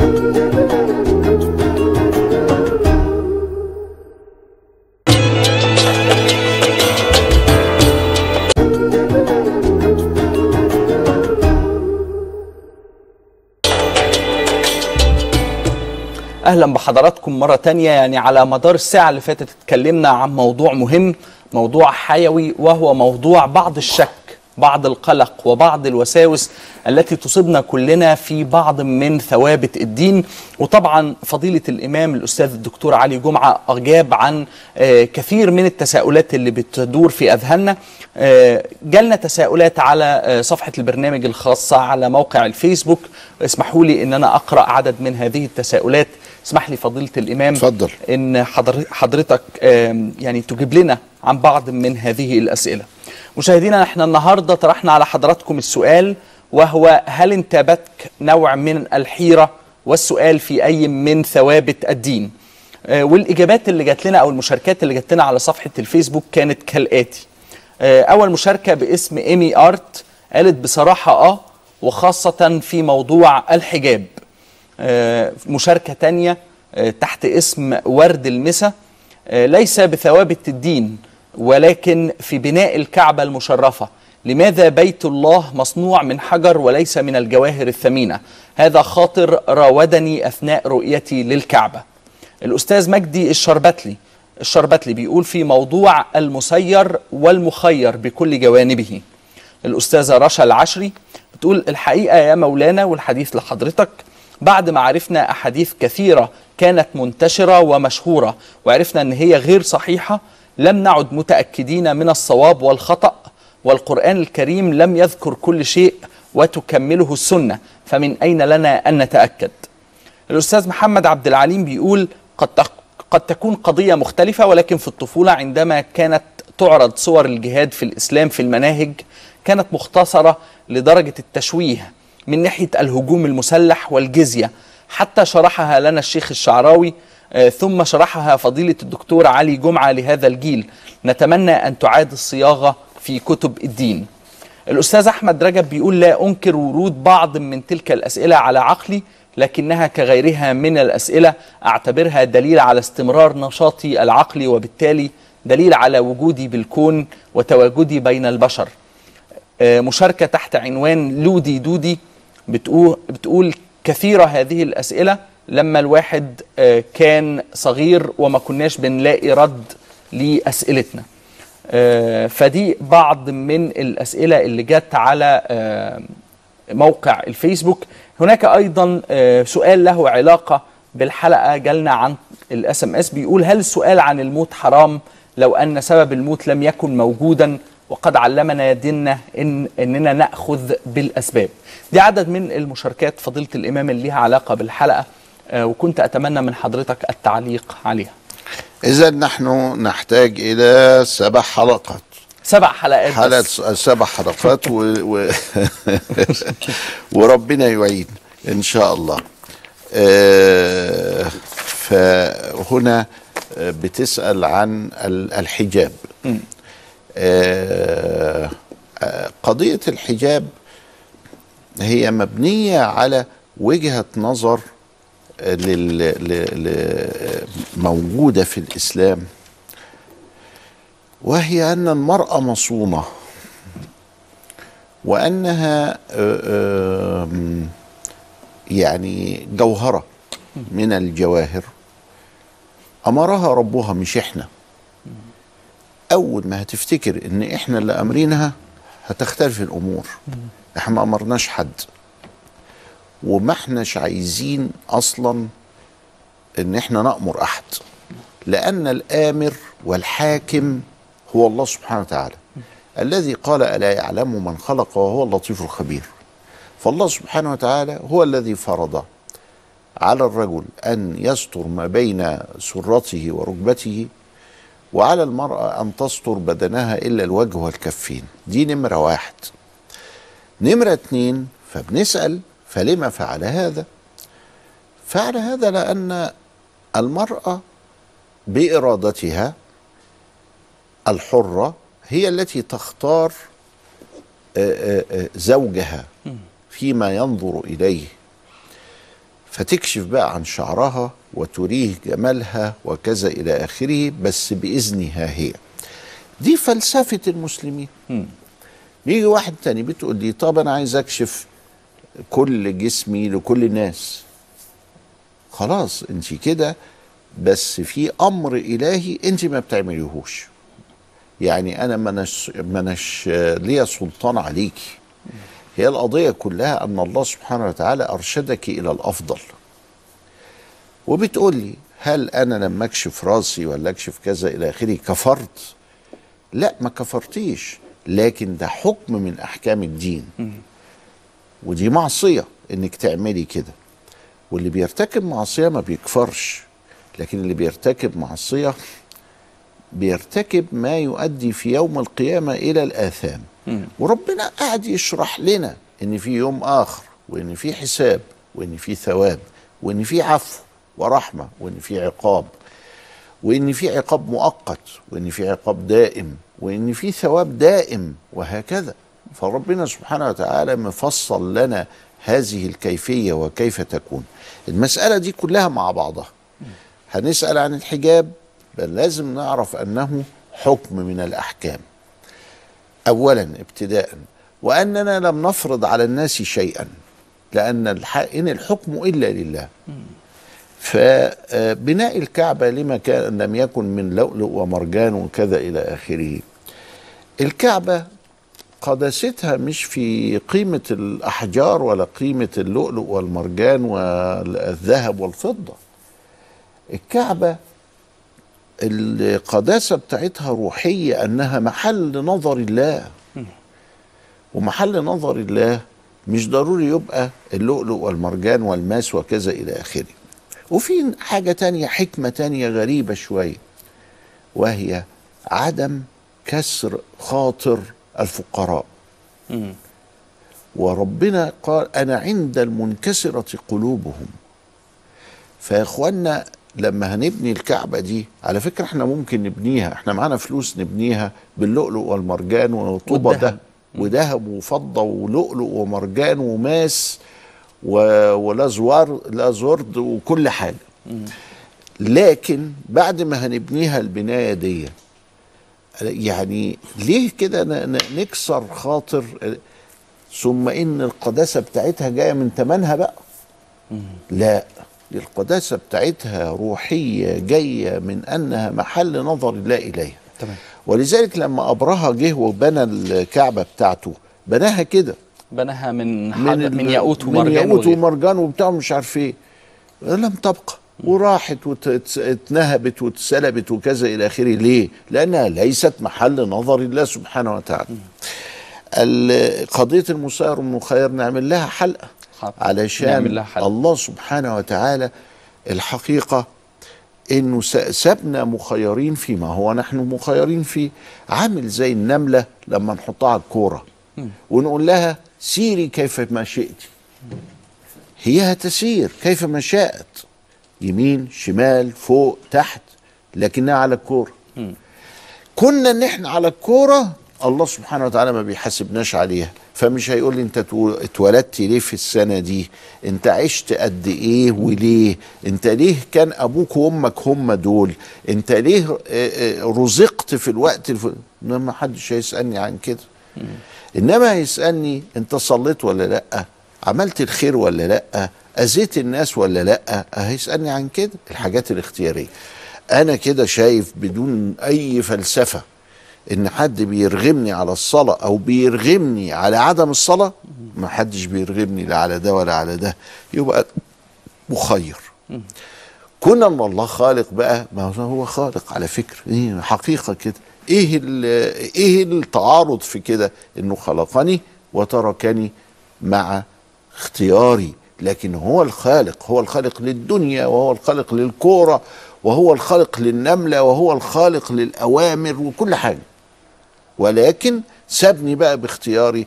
اهلا بحضراتكم مره تانية يعني على مدار الساعه اللي فاتت اتكلمنا عن موضوع مهم موضوع حيوي وهو موضوع بعض الشك بعض القلق وبعض الوساوس التي تصيبنا كلنا في بعض من ثوابت الدين وطبعا فضيله الامام الاستاذ الدكتور علي جمعه اجاب عن آه، كثير من التساؤلات اللي بتدور في اذهاننا آه، جالنا تساؤلات على آه، صفحه البرنامج الخاصه على موقع الفيسبوك اسمحوا لي ان انا اقرا عدد من هذه التساؤلات اسمح لي فضيله الامام اتفضل. ان حضر- حضرتك آم، يعني تجيب لنا عن بعض من هذه الاسئله. مشاهدينا احنا النهارده طرحنا على حضراتكم السؤال وهو هل انتابتك نوع من الحيره والسؤال في اي من ثوابت الدين؟ آه، والاجابات اللي جات لنا او المشاركات اللي جات لنا على صفحه الفيسبوك كانت كالاتي. آه، اول مشاركه باسم ايمي ارت قالت بصراحه اه وخاصه في موضوع الحجاب. آه، مشاركة تانية آه، تحت اسم ورد المسا آه، ليس بثوابت الدين ولكن في بناء الكعبة المشرفة لماذا بيت الله مصنوع من حجر وليس من الجواهر الثمينة هذا خاطر راودني أثناء رؤيتي للكعبة الأستاذ مجدي الشربتلي الشربتلي بيقول في موضوع المسير والمخير بكل جوانبه الأستاذة رشا العشري بتقول الحقيقة يا مولانا والحديث لحضرتك بعد ما عرفنا أحاديث كثيرة كانت منتشرة ومشهورة وعرفنا أن هي غير صحيحة لم نعد متأكدين من الصواب والخطأ والقرآن الكريم لم يذكر كل شيء وتكمله السنة فمن أين لنا أن نتأكد الأستاذ محمد عبد العليم بيقول قد تق- قد تكون قضية مختلفة ولكن في الطفولة عندما كانت تعرض صور الجهاد في الإسلام في المناهج كانت مختصرة لدرجة التشويه من ناحية الهجوم المسلح والجزية حتى شرحها لنا الشيخ الشعراوي آه، ثم شرحها فضيلة الدكتور علي جمعة لهذا الجيل نتمنى أن تعاد الصياغة في كتب الدين الأستاذ أحمد رجب بيقول لا أنكر ورود بعض من تلك الأسئلة على عقلي لكنها كغيرها من الأسئلة أعتبرها دليل على استمرار نشاطي العقلي وبالتالي دليل على وجودي بالكون وتواجدي بين البشر آه، مشاركة تحت عنوان لودي دودي بتقول, بتقول كثيرة هذه الأسئلة لما الواحد آه، كان صغير وما كناش بنلاقي رد لأسئلتنا آه، فدي بعض من الأسئلة اللي جت على آه، موقع الفيسبوك هناك أيضا آه، سؤال له علاقة بالحلقة جالنا عن الاس ام اس بيقول هل السؤال عن الموت حرام لو أن سبب الموت لم يكن موجودا وقد علمنا ديننا إن إننا نأخذ بالأسباب دي عدد من المشاركات فضيلة الإمام اللي ليها علاقة بالحلقة آه، وكنت أتمنى من حضرتك التعليق عليها إذا نحن نحتاج إلى سبع حلقات سبع حلقات حلقة بس. سبع حلقات و... و... وربنا يعين إن شاء الله آه، فهنا آه، بتسأل عن ال- الحجاب آه، آه، قضية الحجاب هي مبنية على وجهة نظر آه، لل... ل... ل... موجودة في الإسلام وهي أن المرأة مصونة وأنها آه، آم، يعني جوهرة من الجواهر أمرها ربها مش إحنا أول ما هتفتكر إن إحنا اللي أمرينها هتختلف الأمور إحنا ما أمرناش حد وما إحناش عايزين أصلا إن إحنا نأمر أحد لأن الآمر والحاكم هو الله سبحانه وتعالى الذي قال ألا يعلم من خلق وهو اللطيف الخبير فالله سبحانه وتعالى هو الذي فرض على الرجل أن يستر ما بين سرته وركبته وعلى المرأة أن تستر بدنها إلا الوجه والكفين دي نمرة واحد نمرة اتنين فبنسأل فلما فعل هذا فعل هذا لأن المرأة بإرادتها الحرة هي التي تختار آه، آه، آه، زوجها فيما ينظر إليه فتكشف بقى عن شعرها وتريه جمالها وكذا الى اخره بس باذنها هي دي فلسفه المسلمين يجي واحد تاني بتقول لي طب انا عايز اكشف كل جسمي لكل الناس خلاص انت كده بس في امر الهي انت ما بتعمليهوش يعني انا منش منش ليا سلطان عليكي هي القضيه كلها ان الله سبحانه وتعالى ارشدك الى الافضل وبتقول لي هل انا لما اكشف راسي ولا اكشف كذا الى اخره كفرت لا ما كفرتيش لكن ده حكم من احكام الدين ودي معصيه انك تعملي كده واللي بيرتكب معصيه ما بيكفرش لكن اللي بيرتكب معصيه بيرتكب ما يؤدي في يوم القيامه الى الاثام وربنا قاعد يشرح لنا ان في يوم اخر وان في حساب وان في ثواب وان في عفو ورحمه وان في عقاب وان في عقاب مؤقت وان في عقاب دائم وان في ثواب دائم وهكذا فربنا سبحانه وتعالى مفصل لنا هذه الكيفيه وكيف تكون المساله دي كلها مع بعضها هنسال عن الحجاب بل لازم نعرف انه حكم من الاحكام اولا ابتداء واننا لم نفرض على الناس شيئا لان الح... ان الحكم الا لله فبناء الكعبه لما كان لم يكن من لؤلؤ ومرجان وكذا الى اخره الكعبه قداستها مش في قيمه الاحجار ولا قيمه اللؤلؤ والمرجان والذهب والفضه الكعبه القداسه بتاعتها روحيه انها محل نظر الله ومحل نظر الله مش ضروري يبقى اللؤلؤ والمرجان والماس وكذا الى اخره وفي حاجه تانية حكمه تانية غريبه شويه وهي عدم كسر خاطر الفقراء وربنا قال انا عند المنكسره قلوبهم فيا اخوانا لما هنبني الكعبة دي على فكرة احنا ممكن نبنيها احنا معانا فلوس نبنيها باللؤلؤ والمرجان وطوبة والذهب. ده وذهب وفضة ولؤلؤ ومرجان وماس و... ولازوار لازورد وكل حاجة لكن بعد ما هنبنيها البناية دي يعني ليه كده ن- ن- نكسر خاطر ثم ان القداسة بتاعتها جاية من تمنها بقى لا دي القداسة بتاعتها روحية جاية من أنها محل نظر الله إليها تمام. ولذلك لما أبرهة جه وبنى الكعبة بتاعته بناها كده بناها من حد ال- من ياقوت من ومرجان ياقوت وغيره. ومرجان وبتاع مش عارف ايه لم تبقى وراحت واتنهبت واتسلبت وكذا الى اخره ليه؟ لانها ليست محل نظر الله سبحانه وتعالى. ال- قضيه المسير والمخير نعمل لها حلقه حاضر. علشان نعمل لها حلقة. الله سبحانه وتعالى الحقيقه انه س- سابنا مخيرين فيما هو نحن مخيرين فيه عامل زي النمله لما نحطها على الكوره ونقول لها سيري كيف ما شئت هي هتسير كيف ما شاءت يمين شمال فوق تحت لكنها على الكوره كنا ان احنا على الكوره الله سبحانه وتعالى ما بيحاسبناش عليها فمش هيقول لي انت تو- اتولدت ليه في السنه دي انت عشت قد ايه وليه انت ليه كان ابوك وامك هم دول انت ليه آه، آه، رزقت في الوقت الف... ما حدش هيسالني عن كده انما هيسالني انت صليت ولا لا عملت الخير ولا لا اذيت الناس ولا لا هيسالني عن كده الحاجات الاختياريه انا كده شايف بدون اي فلسفه ان حد بيرغمني على الصلاه او بيرغمني على عدم الصلاه ما حدش بيرغمني لا على ده ولا على ده يبقى مخير كون ان الله خالق بقى ما هو هو خالق على فكره إيه حقيقه كده ايه ال- ايه التعارض في كده انه خلقني وتركني مع اختياري لكن هو الخالق هو الخالق للدنيا وهو الخالق للكوره وهو الخالق للنمله وهو الخالق للاوامر وكل حاجه ولكن سابني بقى باختياري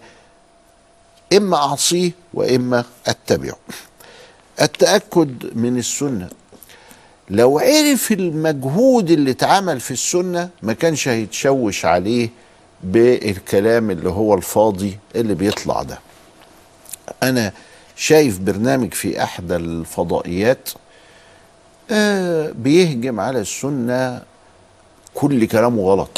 اما اعصيه واما اتبعه التاكد من السنه لو عرف المجهود اللي اتعمل في السنة ما كانش هيتشوش عليه بالكلام اللي هو الفاضي اللي بيطلع ده أنا شايف برنامج في احدى الفضائيات آه بيهجم على السنه كل كلامه غلط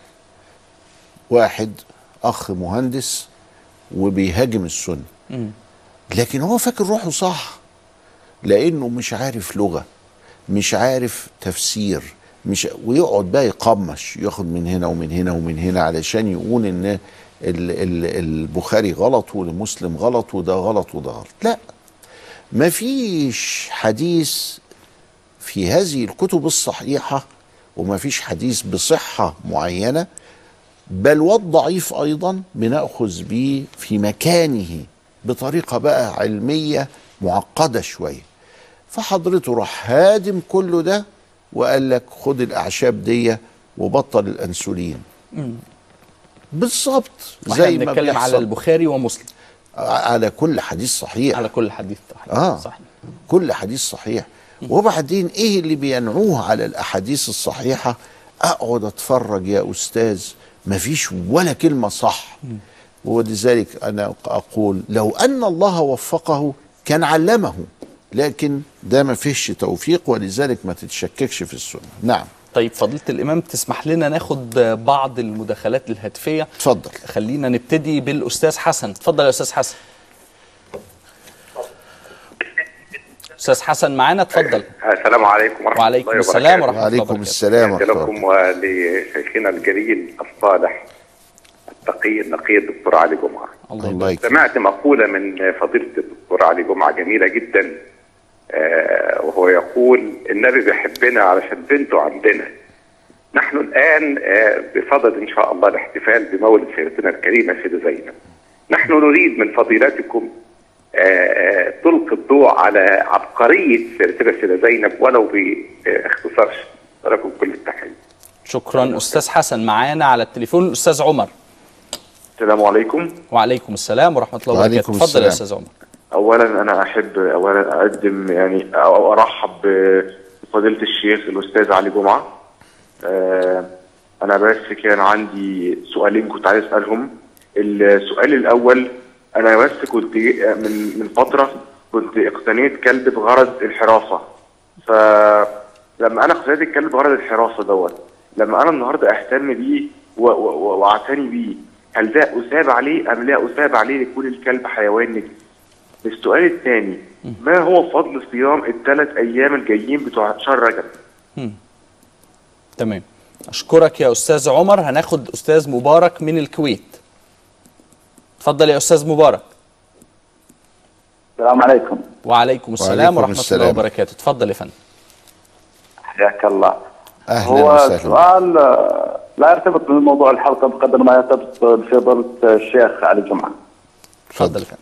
واحد اخ مهندس وبيهاجم السنه لكن هو فاكر روحه صح لانه مش عارف لغه مش عارف تفسير مش ويقعد بقى يقمش ياخد من هنا ومن هنا ومن هنا علشان يقول ان ال ال البخاري غلط والمسلم غلط وده غلط وده غلط لا مفيش حديث في هذه الكتب الصحيحه ومفيش حديث بصحه معينه بل والضعيف ايضا بناخذ به في مكانه بطريقه بقى علميه معقده شويه فحضرته راح هادم كله ده وقال لك خد الاعشاب دي وبطل الانسولين بالظبط زي زي ما بنتكلم على بيحصل البخاري ومسلم على كل حديث صحيح على كل حديث صحيح آه. صحيح كل حديث صحيح وبعدين ايه اللي بينعوه على الاحاديث الصحيحه اقعد اتفرج يا استاذ مفيش ولا كلمه صح ولذلك انا اقول لو ان الله وفقه كان علمه لكن ده ما فيش توفيق ولذلك ما تتشككش في السنه نعم طيب فضيله الامام تسمح لنا ناخد بعض المداخلات الهاتفيه اتفضل خلينا نبتدي بالاستاذ حسن اتفضل يا استاذ حسن استاذ حسن معانا اتفضل السلام عليكم ورحمة وعليكم الله السلام وبركاته. ورحمه الله وعليكم وبركاته السلام ورحمه الله لكم ولشيخنا الجليل الصالح التقي النقي الدكتور علي جمعة الله الله يبارك يكرمك سمعت مقولة من فضيلة الدكتور علي جمعة جميلة جدا آه، وهو يقول النبي بيحبنا علشان بنته عندنا نحن الآن آه، بصدد إن شاء الله الاحتفال بمولد سيدتنا الكريمة سيدة زينب نحن نريد من فضيلتكم آه، آه، تلقي الضوء على عبقرية سيدتنا سيدة زينب ولو باختصار لكم كل التحية شكرا استاذ حسن معانا على التليفون الاستاذ عمر السلام عليكم وعليكم السلام ورحمه الله وبركاته وعليكم اتفضل يا السلام. استاذ عمر اولا انا احب اولا اقدم يعني او ارحب بفضيله الشيخ الاستاذ علي جمعه آه، انا بس كان عندي سؤالين كنت عايز اسالهم السؤال الاول انا بس كنت من من فتره كنت اقتنيت كلب بغرض الحراسه فلما انا اقتنيت الكلب بغرض الحراسه دوت لما انا النهارده اهتم بيه و- و- واعتني بيه هل ده اثاب عليه ام لا اثاب عليه لكون الكلب حيوان نجس؟ السؤال الثاني ما هو فضل صيام الثلاث ايام الجايين بتوع شهر رجب؟ تمام اشكرك يا استاذ عمر هناخد استاذ مبارك من الكويت اتفضل يا استاذ مبارك السلام عليكم وعليكم السلام وعليكم ورحمه الله السلام. وبركاته اتفضل يا فندم حياك الله اهلا هو وسهلا سؤال آه، لا يرتبط بموضوع الحلقه بقدر ما يرتبط بفضيله الشيخ علي جمعه. اتفضل يا فندم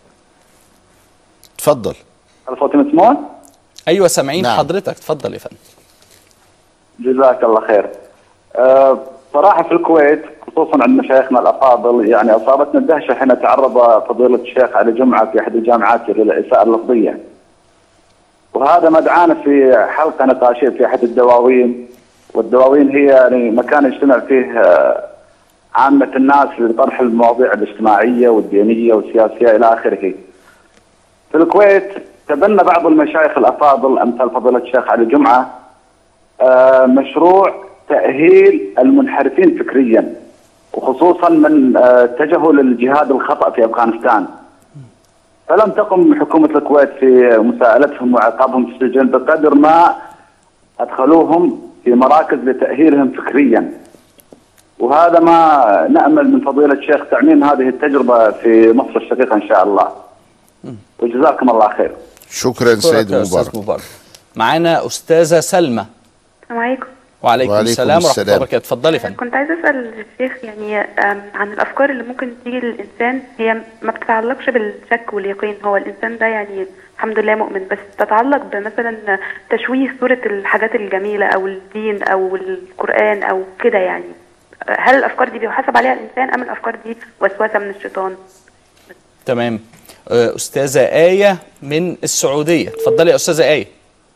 اتفضل هل صوتي مسموع؟ ايوه سامعين نعم. حضرتك اتفضل يا فندم جزاك الله خير. آه، صراحه في الكويت خصوصا عند مشايخنا الافاضل يعني اصابتنا الدهشه حين تعرض فضيله الشيخ علي جمعه في احد الجامعات للاساءه اللفظيه. وهذا ما دعانا في حلقه نقاشيه في احد الدواوين والدواوين هي يعني مكان يجتمع فيه آه، عامه الناس لطرح المواضيع الاجتماعيه والدينيه والسياسيه الى اخره. في الكويت تبنى بعض المشايخ الافاضل امثال فضيله الشيخ علي جمعه آه، مشروع تاهيل المنحرفين فكريا وخصوصا من آه، اتجهوا للجهاد الخطا في افغانستان. فلم تقم حكومه الكويت في مساءلتهم وعقابهم في السجن بقدر ما ادخلوهم في مراكز لتاهيلهم فكريا. وهذا ما نامل من فضيله الشيخ تعميم هذه التجربه في مصر الشقيقه ان شاء الله. وجزاكم الله خير. شكرا اشكرك سيد يا مبارك استاذ مبارك معانا استاذه سلمى السلام عليكم وعليكم, وعليكم السلام ورحمه الله السلام. وبركاته اتفضلي يا فندم كنت عايزه اسال الشيخ يعني آم، عن الافكار اللي ممكن تيجي للانسان هي ما بتتعلقش بالشك واليقين هو الانسان ده يعني الحمد لله مؤمن بس تتعلق بمثلا تشويه صوره الحاجات الجميله او الدين او القران او كده يعني هل الافكار دي بيحاسب عليها الانسان ام الافكار دي وسوسه من الشيطان تمام آه، استاذه ايه من السعوديه اتفضلي يا استاذه ايه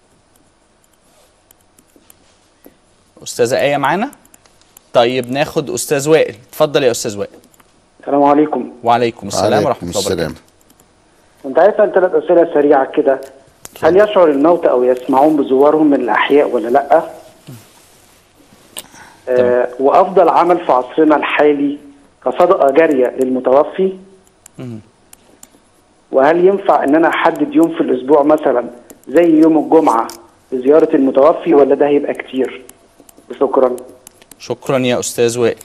استاذه ايه معانا طيب ناخد استاذ وائل اتفضل يا استاذ وائل السلام عليكم وعليكم السلام عليكم ورحمه الله السلام وبركاته كنت عايز اسال ثلاث اسئله سريعه كده هل يشعر الموتى او يسمعون بزوارهم من الاحياء ولا لا؟ آه وافضل عمل في عصرنا الحالي كصدقه جاريه للمتوفي وهل ينفع ان انا احدد يوم في الاسبوع مثلا زي يوم الجمعه لزياره المتوفي ولا ده هيبقى كتير؟ شكرا شكرا يا استاذ وائل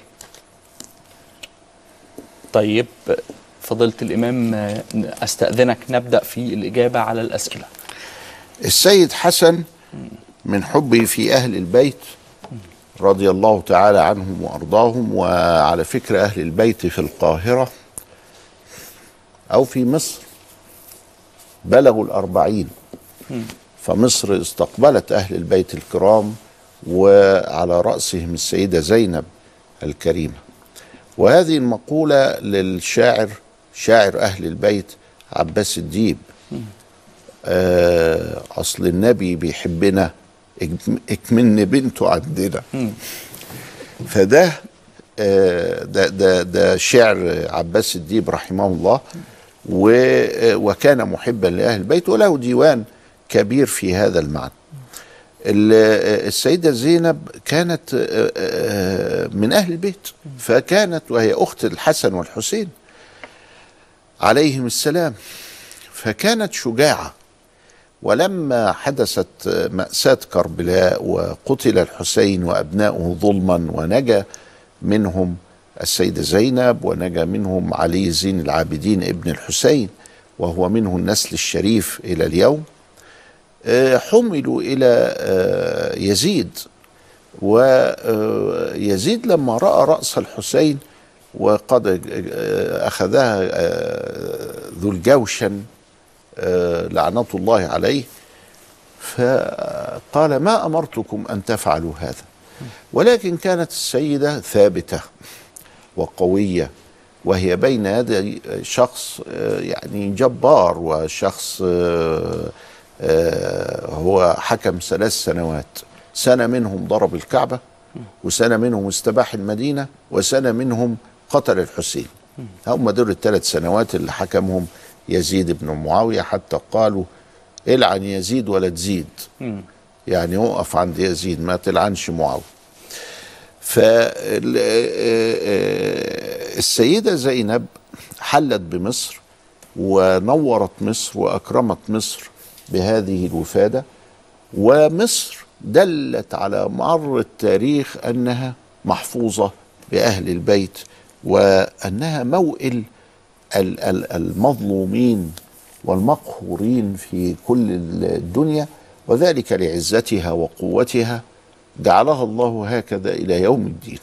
طيب فضيله الامام آه، استاذنك نبدا في الاجابه على الاسئله السيد حسن من حبه في أهل البيت رضي الله تعالى عنهم وأرضاهم وعلى فكرة أهل البيت في القاهرة أو في مصر بلغوا الأربعين فمصر استقبلت أهل البيت الكرام وعلى رأسهم السيدة زينب الكريمة وهذه المقولة للشاعر شاعر أهل البيت عباس الديب آه، اصل النبي بيحبنا اكم- اكمن بنته عندنا فده آه، ده ده ده شعر عباس الديب رحمه الله و- آه، وكان محبا لاهل البيت وله ديوان كبير في هذا المعنى ال- آه، السيده زينب كانت آه، آه، من اهل البيت فكانت وهي اخت الحسن والحسين عليهم السلام فكانت شجاعه ولما حدثت مأساة كربلاء وقتل الحسين وأبناؤه ظلما ونجا منهم السيدة زينب ونجا منهم علي زين العابدين ابن الحسين وهو منه النسل الشريف إلى اليوم آه، حملوا إلى آه، يزيد ويزيد لما رأى رأس الحسين وقد آه، أخذها آه، ذو الجوشن آه، لعنة الله عليه فقال ما أمرتكم أن تفعلوا هذا ولكن كانت السيدة ثابتة وقوية وهي بين يدي شخص آه، يعني جبار وشخص آه، آه، هو حكم ثلاث سنوات سنة منهم ضرب الكعبة وسنة منهم استباح المدينة وسنة منهم قتل الحسين هم دول الثلاث سنوات اللي حكمهم يزيد بن معاوية حتى قالوا العن يزيد ولا تزيد يعني وقف عند يزيد ما تلعنش معاوية فالسيدة زينب حلت بمصر ونورت مصر وأكرمت مصر بهذه الوفادة ومصر دلت على مر التاريخ أنها محفوظة بأهل البيت وأنها موئل ال- ال- المظلومين والمقهورين في كل الدنيا وذلك لعزتها وقوتها جعلها الله هكذا الى يوم الدين.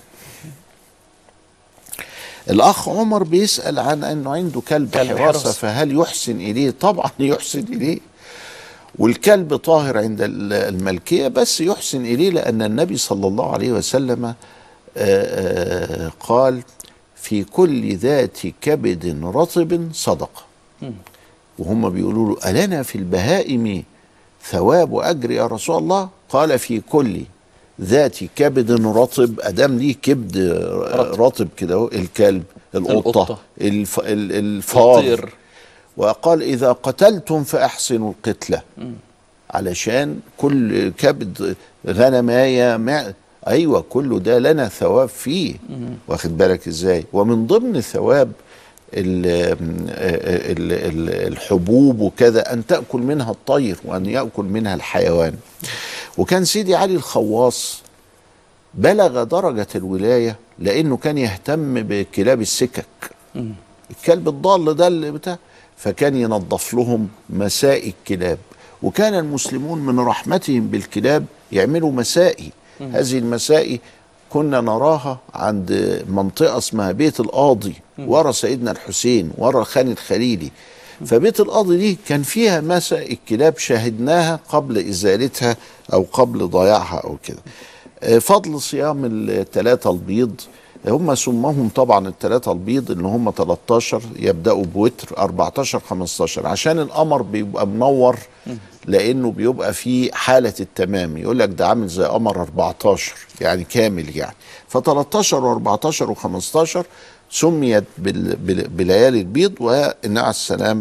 الاخ عمر بيسال عن انه عنده كلب, كلب حراسه حراسة. فهل يحسن اليه؟ طبعا يحسن اليه. والكلب طاهر عند ال- الملكيه بس يحسن اليه لان النبي صلى الله عليه وسلم آه، آه، قال في كل ذات كبد رطب صدقه. وهم بيقولوا له ألنا في البهائم ثواب وأجر يا رسول الله قال في كل ذات كبد رطب أدام ليه كبد رطب. رطب كده أهو، الكلب القطة. القطة الف... ال- الفار الطير. وقال إذا قتلتم فأحسنوا القتلة علشان كل كبد غنماية مع أيوة كله ده لنا ثواب فيه واخد بالك إزاي ومن ضمن ثواب ال- ال- ال- الحبوب وكذا أن تأكل منها الطير وأن يأكل منها الحيوان وكان سيدي علي الخواص بلغ درجة الولاية لأنه كان يهتم بكلاب السكك الكلب الضال ده اللي بتاع فكان ينظف لهم مساء الكلاب وكان المسلمون من رحمتهم بالكلاب يعملوا مسائي هذه المسائي كنا نراها عند منطقة اسمها بيت القاضي ورا سيدنا الحسين ورا خان الخليلي فبيت القاضي دي كان فيها مساء الكلاب شاهدناها قبل إزالتها أو قبل ضياعها أو كده آه، فضل صيام الثلاثة البيض هم سمهم طبعا الثلاثة البيض اللي هم 13 يبدأوا بوتر 14 15 عشان القمر بيبقى منور لأنه بيبقى في حالة التمام يقول لك ده عامل زي قمر 14 يعني كامل يعني ف 13 و14 و15 سميت بال- بال- بليالي البيض والنبي عليه السلام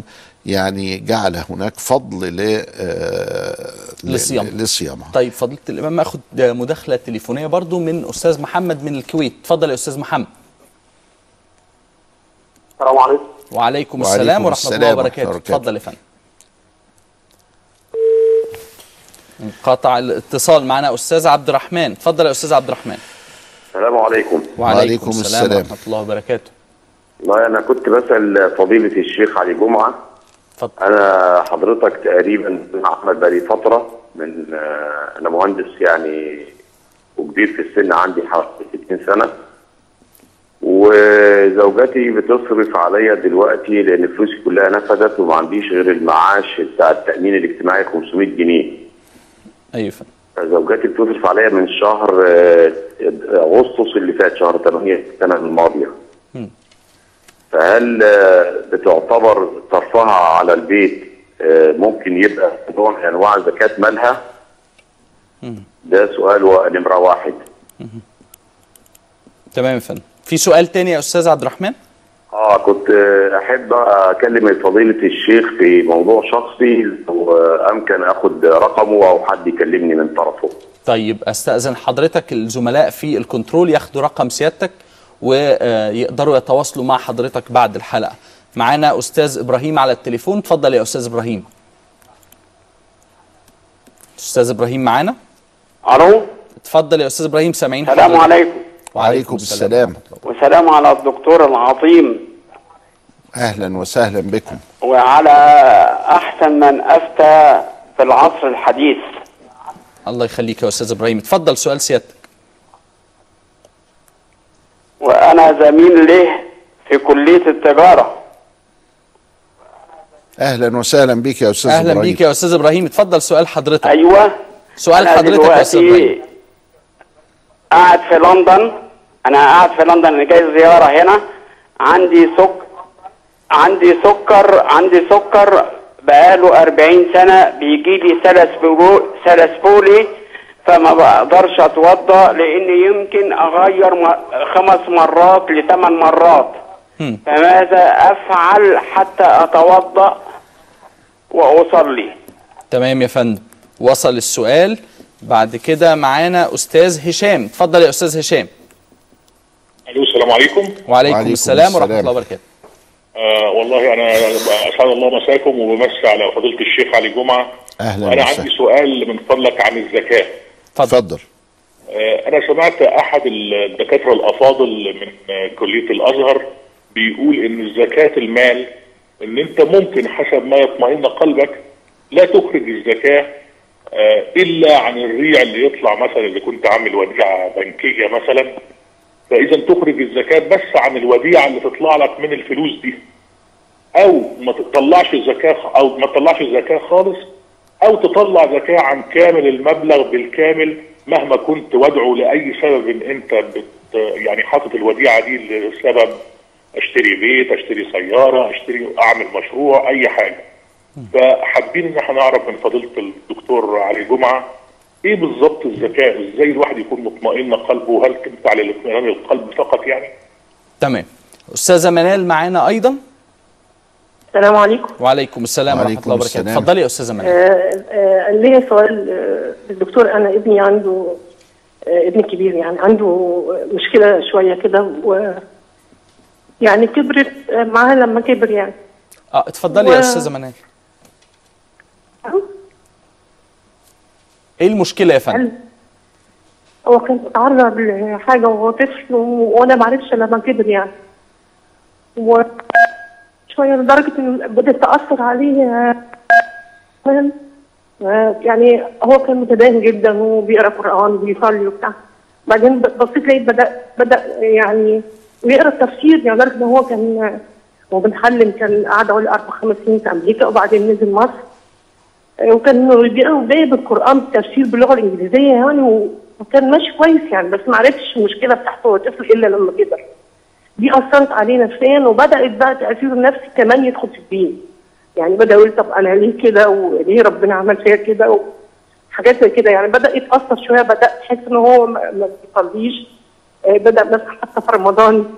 يعني جعل هناك فضل ل آه، ل- للصيام. للصيامها طيب فضيله الامام اخد مداخله تليفونيه برضو من استاذ محمد من الكويت اتفضل يا استاذ محمد السلام عليكم وعليكم وعليكم السلام ورحمه السلام الله ورحمة وبركاته الله وبركاته. اتفضل يا فندم انقطع الاتصال معنا استاذ عبد الرحمن اتفضل يا استاذ عبد الرحمن السلام عليكم وعليكم السلام. ورحمه الله وبركاته والله انا كنت بسال فضيله الشيخ علي جمعه اتفضل انا حضرتك تقريبا احمد بقالي فتره من آه، انا مهندس يعني وكبير في السن عندي حوالي 60 سنه وزوجتي بتصرف عليا دلوقتي لان فلوسي كلها نفذت وما عنديش غير المعاش بتاع التامين الاجتماعي 500 جنيه ايوه يا فندم زوجتي بتصرف عليا من شهر آه، اغسطس اللي فات شهر 8 السنه الماضيه مم. فهل آه، بتعتبر صرفها على البيت آه، ممكن يبقى نوع من انواع زكاه مالها؟ ده سؤال و- نمره واحد. تمام يا فندم في سؤال تاني يا استاذ عبد الرحمن اه كنت آه، احب اكلم فضيله الشيخ في موضوع شخصي لو آه، امكن اخد رقمه او حد يكلمني من طرفه. طيب استاذن حضرتك الزملاء في الكنترول ياخدوا رقم سيادتك ويقدروا يتواصلوا مع حضرتك بعد الحلقه معانا استاذ ابراهيم على التليفون اتفضل يا استاذ ابراهيم استاذ ابراهيم معانا الو اتفضل يا استاذ ابراهيم سامعين السلام حضرتك. عليكم وعليكم السلام وسلام على الدكتور العظيم اهلا وسهلا بكم وعلى احسن من افتى في العصر الحديث الله يخليك يا استاذ ابراهيم اتفضل سؤال سيادتك وانا زميل له في كليه التجاره اهلا وسهلا بك يا استاذ اهلا إبراهيم. بيك يا استاذ ابراهيم اتفضل سؤال حضرتك ايوه سؤال أنا حضرتك يا استاذ دلوقتي ابراهيم قاعد في لندن انا قاعد في لندن انا جاي زياره هنا عندي سك عندي سكر عندي سكر بقاله 40 سنه بيجي لي سلس بولو سلس بولي فما بقدرش اتوضا لان يمكن اغير م- خمس مرات لثمان مرات هم. فماذا افعل حتى اتوضا واصلي تمام يا فندم وصل السؤال بعد كده معانا استاذ هشام اتفضل يا استاذ هشام الو السلام عليكم وعليكم, وعليكم السلام ورحمه السلام. الله وبركاته آه والله انا اسعد الله مساكم وبمسي على فضيله الشيخ علي جمعه أهلاً وانا وسهلاً. عندي سؤال من فضلك عن الزكاه اتفضل آه انا سمعت احد الدكاتره الافاضل من آه كليه الازهر بيقول ان زكاه المال ان انت ممكن حسب ما يطمئن قلبك لا تخرج الزكاه آه الا عن الريع اللي يطلع مثلا اذا كنت عامل وديعه بنكيه مثلا فاذا تخرج الزكاه بس عن الوديعه اللي تطلع لك من الفلوس دي او ما تطلعش زكاه او ما تطلعش زكاه خالص او تطلع زكاه عن كامل المبلغ بالكامل مهما كنت وادعو لاي سبب انت بت يعني حاطط الوديعه دي لسبب اشتري بيت اشتري سياره اشتري اعمل مشروع اي حاجه فحابين ان احنا نعرف من فضيله الدكتور علي جمعه ايه بالظبط الزكاه ازاي الواحد يكون مطمئن قلبه هل تنفع للاطمئنان القلب فقط يعني تمام استاذه منال معانا ايضا السلام عليكم وعليكم السلام ورحمه وعليكم الله وبركاته السلام. اتفضلي يا استاذه منال آه، آه، ليا سؤال آه، للدكتور انا ابني عنده آه، ابني كبير يعني عنده مشكله شويه كده و يعني كبرت آه، معاه لما كبر يعني اه اتفضلي يا و- استاذه منال ايه المشكله يا فندم هو كان اتعرض لحاجه وهو طفل و- وانا ما عرفش لما كبر يعني و شويه لدرجه ان بدات تاثر عليه آه، فاهم؟ آه، يعني هو كان متدين جدا وبيقرا قران وبيصلي وبتاع بعدين ب- بصيت لقيت بدا بدا يعني ويقرا التفسير يعني لدرجه ان هو كان هو بنحلم كان قعد اول اربع خمس سنين في امريكا وبعدين نزل مصر آه، وكان بيقرا جايب القران بالتفسير باللغه الانجليزيه يعني و- وكان ماشي كويس يعني بس ما عرفتش المشكله بتاعته هو طفل الا لما كبر دي اثرت عليه نفسيا وبدات بقى تاثير النفسي كمان يدخل في الدين يعني بدا يقول طب انا ليه كده وليه ربنا عمل فيا كده و- حاجات زي كده يعني بدا يتاثر شويه بدا تحس ان هو ما ما بيصليش آه، بدا مثلا حتى في رمضان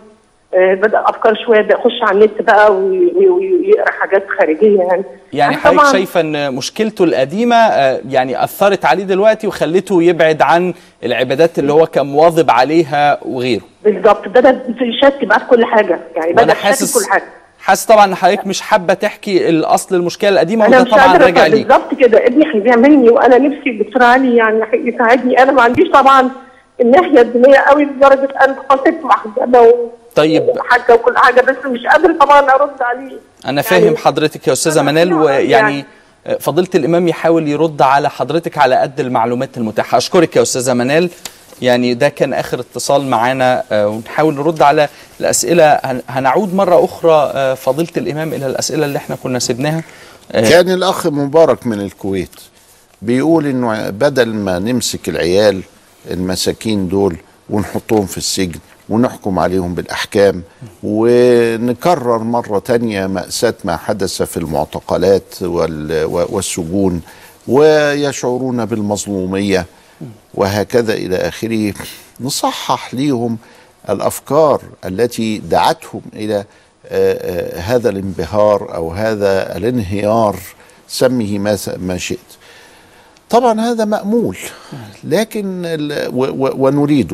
آه، بدا افكار شويه بدا يخش على النت بقى وي- وي- ويقرا حاجات خارجيه يعني يعني أنا حضرتك طبعاً- شايفه ان مشكلته القديمه آه، يعني اثرت عليه دلوقتي وخلته يبعد عن العبادات اللي هو كان مواظب عليها وغيره بالظبط بدا يشك بقى في كل حاجه يعني وانا بدا يشك في حاسس كل حاجه حاسس طبعا ان حضرتك مش حابه تحكي الاصل المشكله القديمه انا وده مش طبعا قادره راجع أفهم ليك بالظبط كده ابني هيضيع مني وانا نفسي الدكتور علي يعني يساعدني انا ما عنديش طبعا الناحيه الدينيه قوي لدرجه ان خاطب محجبه طيب وحاجه وكل حاجه بس مش قادره طبعا ارد عليه انا فاهم حضرتك يا استاذه منال ويعني آه، فضيله الامام يحاول يرد على حضرتك على قد المعلومات المتاحه اشكرك يا استاذه منال يعني ده كان اخر اتصال معانا آه، ونحاول نرد على الاسئله هن- هنعود مره اخرى آه، فضيله الامام الى الاسئله اللي احنا كنا سيبناها آه، كان الاخ مبارك من الكويت بيقول انه بدل ما نمسك العيال المساكين دول ونحطهم في السجن ونحكم عليهم بالاحكام ونكرر مره تانية ماساه ما حدث في المعتقلات وال- والسجون ويشعرون بالمظلوميه وهكذا الى اخره نصحح ليهم الافكار التي دعتهم الى آه، آه، هذا الانبهار او هذا الانهيار سمه ما ما شئت طبعا هذا مأمول لكن ال- و- و- ونريده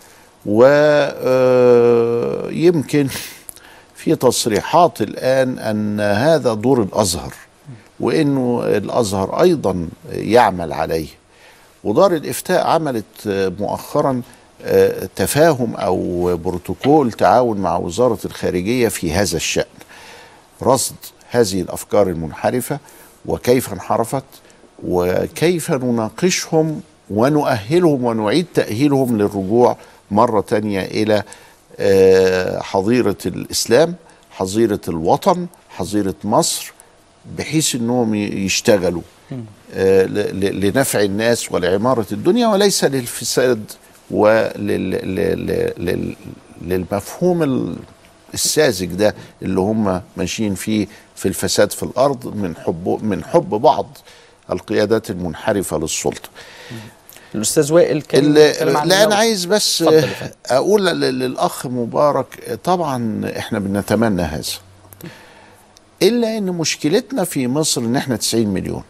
ويمكن في تصريحات الآن أن هذا دور الأزهر وأنه الأزهر أيضا يعمل عليه ودار الإفتاء عملت مؤخرا آه، تفاهم أو بروتوكول تعاون مع وزارة الخارجية في هذا الشأن رصد هذه الافكار المنحرفه وكيف انحرفت وكيف نناقشهم ونؤهلهم ونعيد تاهيلهم للرجوع مره تانية الى آه، حظيره الاسلام حظيره الوطن حظيره مصر بحيث انهم ي- يشتغلوا آه، ل- ل- لنفع الناس ولعماره الدنيا وليس للفساد وللمفهوم ال- الساذج ده اللي هم ماشيين فيه في الفساد في الارض من حب من حب بعض القيادات المنحرفه للسلطه. الاستاذ وائل كان ال- بيتكلم عن لا انا النوع. عايز بس اتفضل يا فندم. اقول لل- للاخ مبارك طبعا احنا بنتمنى هذا الا ان مشكلتنا في مصر ان احنا 90 مليون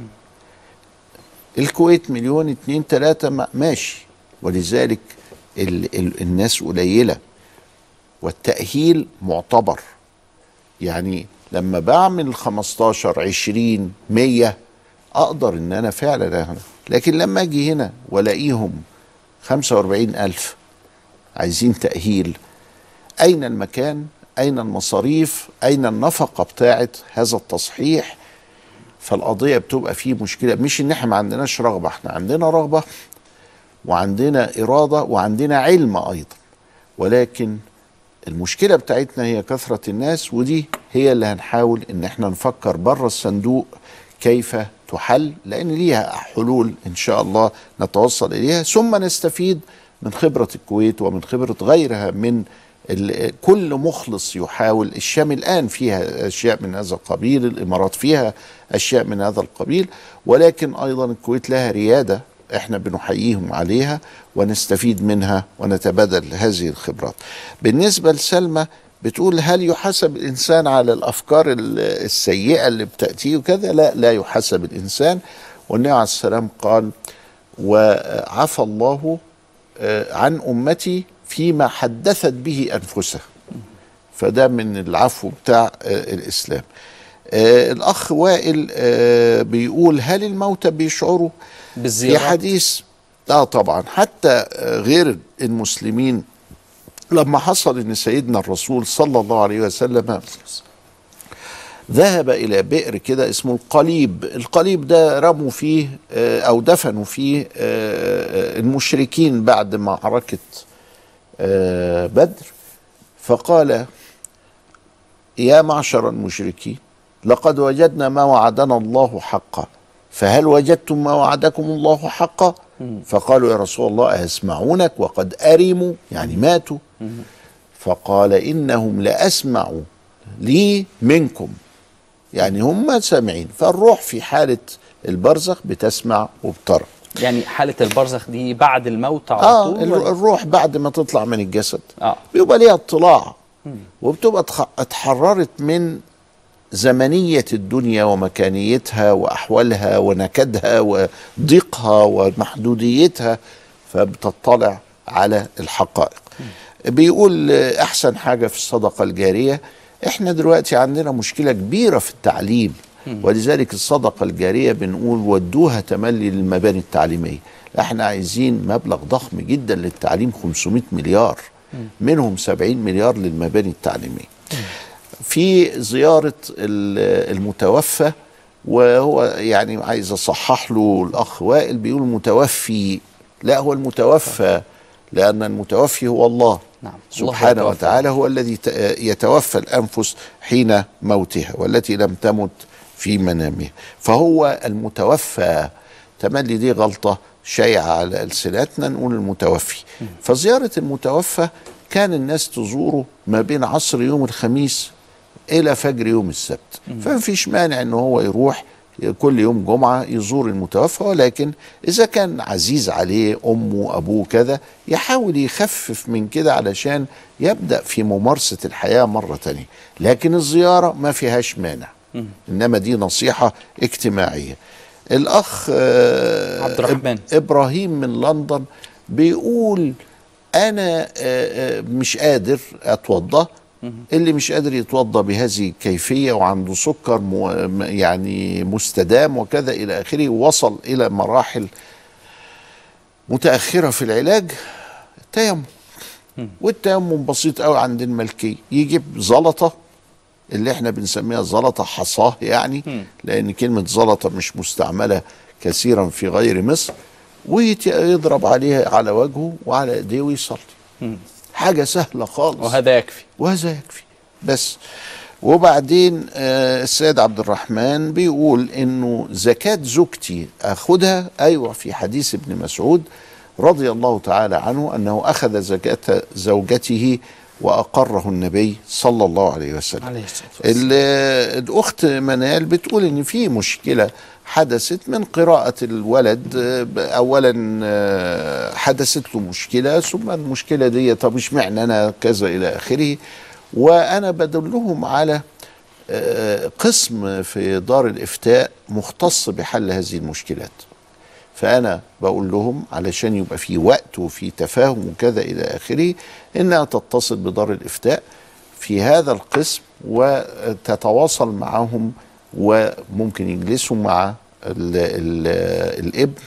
الكويت مليون اتنين تلاتة ما- ماشي ولذلك ال ال الناس قليلة والتأهيل معتبر يعني لما بعمل 15 20 100 اقدر ان انا فعلا أهنا. لكن لما اجي هنا والاقيهم 45 الف عايزين تأهيل اين المكان اين المصاريف اين النفقة بتاعت هذا التصحيح فالقضية بتبقى فيه مشكلة مش ان احنا ما عندناش رغبة احنا عندنا رغبة وعندنا إرادة وعندنا علم أيضا ولكن المشكلة بتاعتنا هي كثرة الناس ودي هي اللي هنحاول ان احنا نفكر بره الصندوق كيف تحل لان ليها حلول ان شاء الله نتوصل اليها ثم نستفيد من خبرة الكويت ومن خبرة غيرها من ال- كل مخلص يحاول الشام الآن فيها أشياء من هذا القبيل الإمارات فيها أشياء من هذا القبيل ولكن أيضا الكويت لها ريادة احنا بنحييهم عليها ونستفيد منها ونتبادل هذه الخبرات بالنسبة لسلمى بتقول هل يحاسب الإنسان على الأفكار ال- السيئة اللي بتأتيه وكذا لا لا يحاسب الإنسان والنبي عليه السلام قال وعفى الله آه، عن أمتي فيما حدثت به أنفسها فده من العفو بتاع آه، الإسلام آه، الأخ وائل آه، بيقول هل الموتى بيشعروا في بالزيارات حديث اه طبعا حتى آه، غير المسلمين لما حصل ان سيدنا الرسول صلى الله عليه وسلم ذهب الى بئر كده اسمه القليب القليب ده رموا فيه آه، او دفنوا فيه آه، آه، المشركين بعد معركه آه، بدر فقال يا معشر المشركين لقد وجدنا ما وعدنا الله حقا فهل وجدتم ما وعدكم الله حقا فقالوا يا رسول الله أسمعونك وقد أرموا يعني ماتوا فقال إنهم لأسمعوا لي منكم يعني هم سامعين فالروح في حالة البرزخ بتسمع وبترى يعني حالة البرزخ دي بعد الموت على اه طول ال- ولا- الروح بعد ما تطلع من الجسد اه بيبقى ليها اطلاع وبتبقى اتخ- اتحررت من زمنية الدنيا ومكانيتها وأحوالها ونكدها وضيقها ومحدوديتها فبتطلع على الحقائق بيقول آه، أحسن حاجة في الصدقة الجارية احنا دلوقتي عندنا مشكلة كبيرة في التعليم ولذلك الصدقة الجارية بنقول ودوها تملي للمباني التعليمية احنا عايزين مبلغ ضخم جدا للتعليم 500 مليار منهم 70 مليار للمباني التعليمية في زيارة ال- المتوفى وهو يعني عايز أصحح له الأخ وائل بيقول متوفي لا هو المتوفى لأن المتوفي هو الله نعم. الله سبحانه يتوفى. وتعالى هو الذي ت- يتوفى الأنفس حين موتها والتي لم تمت في منامها فهو المتوفى تملي دي غلطة شائعة على ألسنتنا نقول المتوفي فزيارة المتوفى كان الناس تزوره ما بين عصر يوم الخميس إلى فجر يوم السبت فما فيش مانع أنه هو يروح كل يوم جمعة يزور المتوفى ولكن إذا كان عزيز عليه أمه أبوه كذا يحاول يخفف من كده علشان يبدأ في ممارسة الحياة مرة تانية لكن الزيارة ما فيهاش مانع إنما دي نصيحة اجتماعية الأخ آه، عبد الرحمن. إب- إبراهيم من لندن بيقول أنا آه، آه، مش قادر أتوضأ اللي مش قادر يتوضا بهذه الكيفيه وعنده سكر مو يعني مستدام وكذا الى اخره وصل الى مراحل متاخره في العلاج التيمم والتيمم بسيط قوي عند الملكيه يجيب زلطه اللي احنا بنسميها زلطه حصاه يعني لان كلمه زلطه مش مستعمله كثيرا في غير مصر ويضرب عليها على وجهه وعلى ايديه ويصلي حاجه سهله خالص وهذا يكفي وهذا يكفي بس وبعدين آه، السيد عبد الرحمن بيقول انه زكاة زوجتي اخدها ايوه في حديث ابن مسعود رضي الله تعالى عنه انه اخذ زكاة زوجته واقره النبي صلى الله عليه وسلم عليه الصلاة والسلام. ال- الاخت منال بتقول ان في مشكله حدثت من قراءة الولد آه، ب- أولا آه، حدثت له مشكلة ثم المشكلة دي طب اشمعنى أنا كذا إلى آخره وأنا بدلهم على آه، قسم في دار الإفتاء مختص بحل هذه المشكلات فأنا بقول لهم علشان يبقى في وقت وفي تفاهم وكذا إلى آخره إنها تتصل بدار الإفتاء في هذا القسم وتتواصل معهم وممكن يجلسوا مع ال ال الابن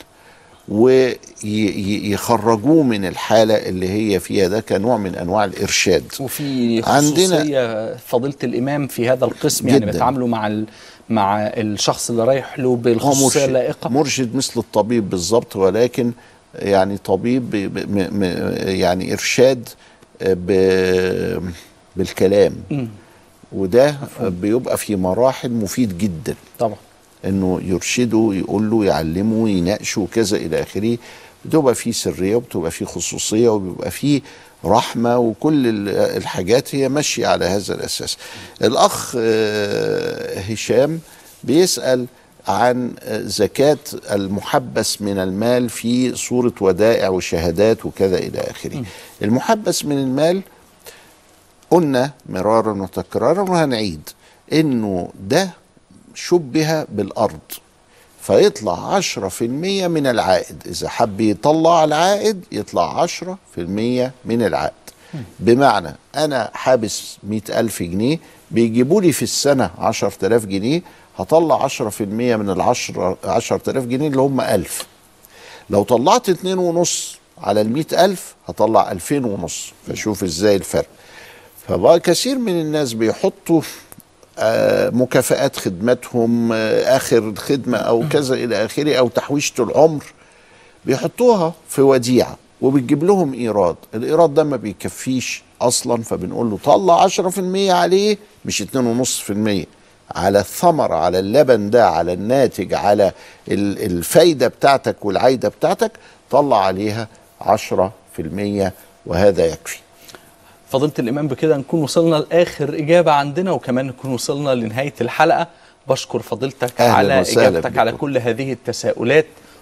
ويخرجوه من الحالة اللي هي فيها ده كنوع من أنواع الإرشاد وفي عندنا- خصوصية فضيلة الإمام في هذا القسم يعني جداً. بيتعاملوا مع ال... مع الشخص اللي رايح له هو بالخصوصية مرشد, اللائقة مرشد مثل الطبيب بالظبط ولكن يعني طبيب ب ب م م يعني إرشاد ب بالكلام وده بيبقى في مراحل مفيد جدا طبعا انه يرشده يقول له يعلمه يناقشه كذا الى اخره بتبقى فيه سريه وبتبقى فيه خصوصيه وبيبقى فيه رحمه وكل ال- الحاجات هي ماشيه على هذا الاساس. الاخ آه، هشام بيسال عن آه، زكاه المحبس من المال في صوره ودائع وشهادات وكذا الى اخره. المحبس من المال قلنا مرارا وتكرارا وهنعيد انه ده شبه بالارض فيطلع عشرة في المية من العائد إذا حب يطلع العائد يطلع عشرة في المية من العائد بمعنى أنا حابس مئة ألف جنيه بيجيبوا لي في السنة عشر تلاف جنيه هطلع عشرة في المية من العشرة عشر تلاف جنيه اللي هم ألف لو طلعت اتنين ونص على المئة ألف هطلع ألفين ونص فشوف ازاي الفرق فبقى كثير من الناس بيحطوا آه، مكافآت خدمتهم آه، آخر خدمة أو كذا إلى آخره أو تحويشة العمر بيحطوها في وديعة وبتجيب لهم إيراد الإيراد ده ما بيكفيش أصلا فبنقول له طلع 10% عليه مش 2.5% على الثمرة على اللبن ده على الناتج على ال- الفايدة بتاعتك والعايدة بتاعتك طلع عليها 10% وهذا يكفي فضيلة الإمام بكده نكون وصلنا لآخر إجابة عندنا وكمان نكون وصلنا لنهاية الحلقة بشكر فضيلتك أهلاً على وسهلاً إجابتك على بكم. كل هذه التساؤلات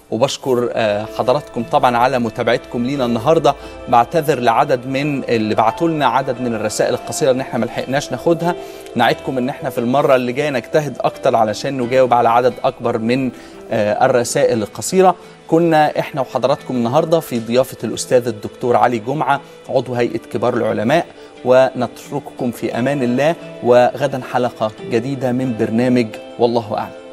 وبشكر آه، حضراتكم طبعا على متابعتكم لينا النهارده بعتذر لعدد من اللي بعتوا لنا عدد من الرسائل القصيره ان احنا ما لحقناش ناخدها نعدكم ان احنا في المره اللي جايه نجتهد اكتر علشان نجاوب على عدد اكبر من آه، الرسائل القصيره كنا احنا وحضراتكم النهارده في ضيافه الاستاذ الدكتور علي جمعه عضو هيئه كبار العلماء ونترككم في امان الله وغدا حلقه جديده من برنامج والله اعلم